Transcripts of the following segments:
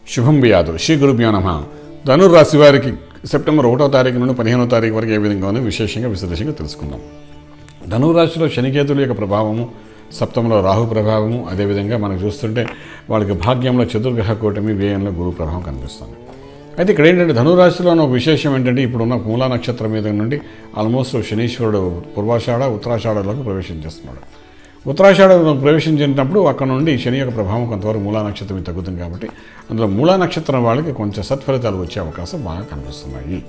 శుభం బియాదు శ్రీ గురుభ్యో నమ ధనుర్రాశి వారికి సెప్టెంబర్ ఒకటో తారీఖు నుండి పదిహేనో తారీఖు వరకు ఏ విధంగా ఉందో విశేషంగా విశ్లేషంగా తెలుసుకుందాం ధనురాశిలో శనికేతుల యొక్క ప్రభావము సప్తంలో రాహు ప్రభావము అదేవిధంగా మనం చూస్తుంటే వాళ్ళకి భాగ్యంలో చతుర్గ్రహ కూటమి వ్యయంలో గురు ప్రభావం కనిపిస్తుంది అయితే ఇక్కడ ఏంటంటే ధనురాశిలో ఒక విశేషం ఏంటంటే ఇప్పుడున్న మూలా నక్షత్రం మీద నుండి ఆల్మోస్ట్ శనీశ్వరుడు పూర్వాషాఢ ఉత్తరాషాఢలోకి ప్రవేశం చేస్తున్నాడు ఉత్తరాషాఢలో ప్రవేశించినప్పుడు అక్కడ నుండి శని యొక్క ప్రభావం కొంతవరకు మూలా నక్షత్రం మీద తగ్గుతుంది కాబట్టి అందులో మూలా నక్షత్రం వాళ్ళకి కొంచెం సత్ఫలితాలు వచ్చే అవకాశం బాగా కనిపిస్తున్నాయి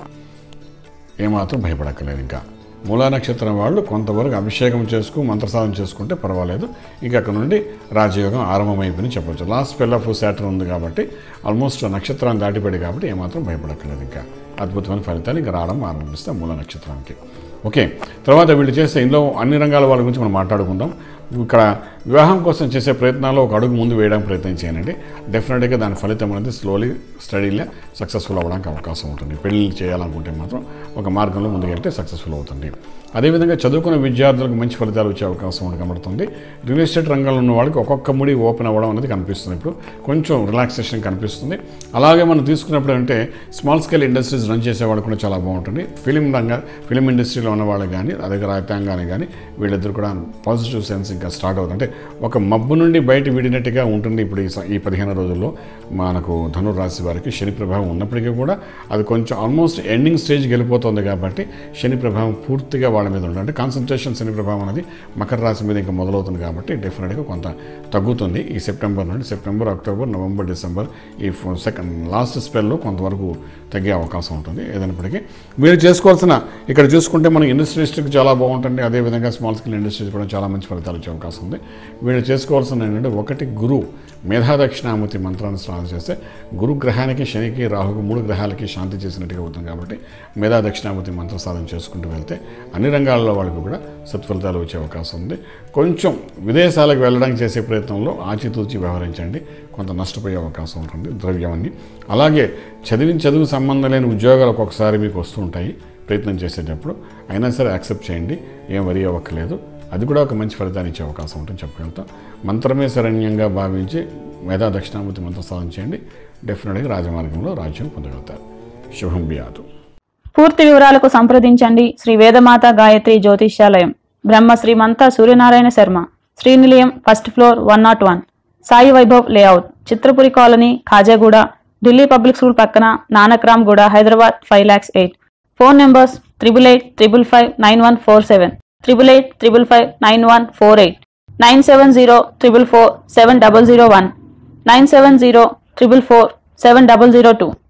ఏమాత్రం భయపడక్కర్లేదు ఇంకా మూలా నక్షత్రం వాళ్ళు కొంతవరకు అభిషేకం చేసుకు మంత్రసాధన చేసుకుంటే పర్వాలేదు ఇంకా అక్కడ నుండి రాజయోగం ఆరంభమైపోయింది చెప్పొచ్చు లాస్ట్ స్పెల్ ఆఫ్ శాటర్ ఉంది కాబట్టి ఆల్మోస్ట్ నక్షత్రాన్ని దాటిపడి కాబట్టి ఏమాత్రం భయపడక్కర్లేదు ఇంకా అద్భుతమైన ఫలితాలు ఇంకా రావడం ఆరంభిస్తాం మూల నక్షత్రానికి ఓకే తర్వాత వీళ్ళు చేసే ఇందులో అన్ని రంగాల వాళ్ళ గురించి మనం మాట్లాడుకుందాం ఇక్కడ వివాహం కోసం చేసే ప్రయత్నాల్లో ఒక అడుగు ముందు వేయడానికి ప్రయత్నం చేయండి డెఫినెట్గా దాని ఫలితం అనేది స్లోలీ స్టడీలో సక్సెస్ఫుల్ అవ్వడానికి అవకాశం ఉంటుంది పెళ్లి చేయాలనుకుంటే మాత్రం ఒక మార్గంలో ముందుకెళ్తే సక్సెస్ఫుల్ అవుతుంది అదేవిధంగా చదువుకున్న విద్యార్థులకు మంచి ఫలితాలు వచ్చే అవకాశం ఉంది కనబడుతుంది రియల్ ఎస్టేట్ రంగంలో ఉన్న వాళ్ళకి ఒక్కొక్క ముడి ఓపెన్ అవ్వడం అనేది కనిపిస్తుంది ఇప్పుడు కొంచెం రిలాక్సేషన్ కనిపిస్తుంది అలాగే మనం తీసుకున్నప్పుడు అంటే స్మాల్ స్కేల్ ఇండస్ట్రీస్ రన్ చేసే వాళ్ళు కూడా చాలా బాగుంటుంది ఫిలిం రంగ ఫిలిం ఇండస్ట్రీలో ఉన్న వాళ్ళు కానీ అదే రైతాంగాన్ని కానీ వీళ్ళిద్దరు కూడా పాజిటివ్ సెన్స్ ఇంకా స్టార్ట్ అవుతుంది అంటే ఒక మబ్బు నుండి బయట విడినట్టుగా ఉంటుంది ఇప్పుడు ఈ స- ఈ పదిహేను రోజుల్లో మనకు ధనుర్రాశి వారికి శని ప్రభావం ఉన్నప్పటికీ కూడా అది కొంచెం ఆల్మోస్ట్ ఎండింగ్ స్టేజ్కి వెళ్ళిపోతుంది కాబట్టి శని ప్రభావం పూర్తిగా వాళ్ళ మీద ఉంటుంది అంటే కాన్సన్ట్రేషన్ శని ప్రభావం అనేది మకర రాశి మీద ఇంకా మొదలవుతుంది కాబట్టి డెఫినెట్గా కొంత తగ్గుతుంది ఈ సెప్టెంబర్ నుండి సెప్టెంబర్ అక్టోబర్ నవంబర్ డిసెంబర్ ఈ సెకండ్ లాస్ట్ స్పెల్లో కొంతవరకు తగ్గే అవకాశం ఉంటుంది ఏదైనప్పటికీ మీరు చేసుకోవాల్సిన ఇక్కడ చూసుకుంటే మన ఇండస్ట్రీస్కి చాలా బాగుంటుంది అదేవిధంగా స్మాల్ స్కేల్ ఇండస్ట్రీస్ కూడా చాలా మంచి ఫలితాలు వచ్చే అవకాశం ఉంది వీళ్ళు చేసుకోవాల్సిన ఏంటంటే ఒకటి గురు మేధాదక్షిణామూర్తి మంత్రాన్ని స్నానం చేస్తే గురు గ్రహానికి శనికి రాహుకు మూడు గ్రహాలకి శాంతి చేసినట్టుగా అవుతుంది కాబట్టి మేధా దక్షిణామూర్తి మంత్ర సాధన చేసుకుంటూ వెళ్తే అన్ని రంగాల్లో వాళ్ళకి కూడా సత్ఫలితాలు వచ్చే అవకాశం ఉంది కొంచెం విదేశాలకు వెళ్ళడానికి చేసే ప్రయత్నంలో ఆచితూచి వ్యవహరించండి కొంత నష్టపోయే అవకాశం ఉంటుంది ద్రవ్యాన్ని అలాగే చదివిన చదువు సంబంధం లేని ఉద్యోగాలు ఒక్కొక్కసారి మీకు వస్తూ ఉంటాయి ప్రయత్నం చేసేటప్పుడు అయినా సరే యాక్సెప్ట్ చేయండి ఏం వరి అవ్వక్కలేదు అది కూడా ఒక మంచి ఫలితాన్ని ఇచ్చే అవకాశం ఉంటుంది చెప్పగలుగుతాం మంత్రమే శరణ్యంగా భావించి మేధా దక్షిణామూర్తి మంత్ర సాధన చేయండి డెఫినెట్గా రాజమార్గంలో రాజ్యం పొందగలుగుతారు శుభం బియాదు పూర్తి వివరాలకు సంప్రదించండి Shri Vedamata Gayatri Jyotishyalayam Brahma Srimanta Suryanarayana Sharma Srinilayam first floor one nought one Sai Vaibhav layout Chitrapuri colony Khajaguda Delhi public school పక్కన Nanakramguda Hyderabad five lakhs eight phone numbers triple eight triple five nine one four seven triple eight triple five nine one four eight nine seven zero triple four seven double zero one nine seven zero triple four seven double zero two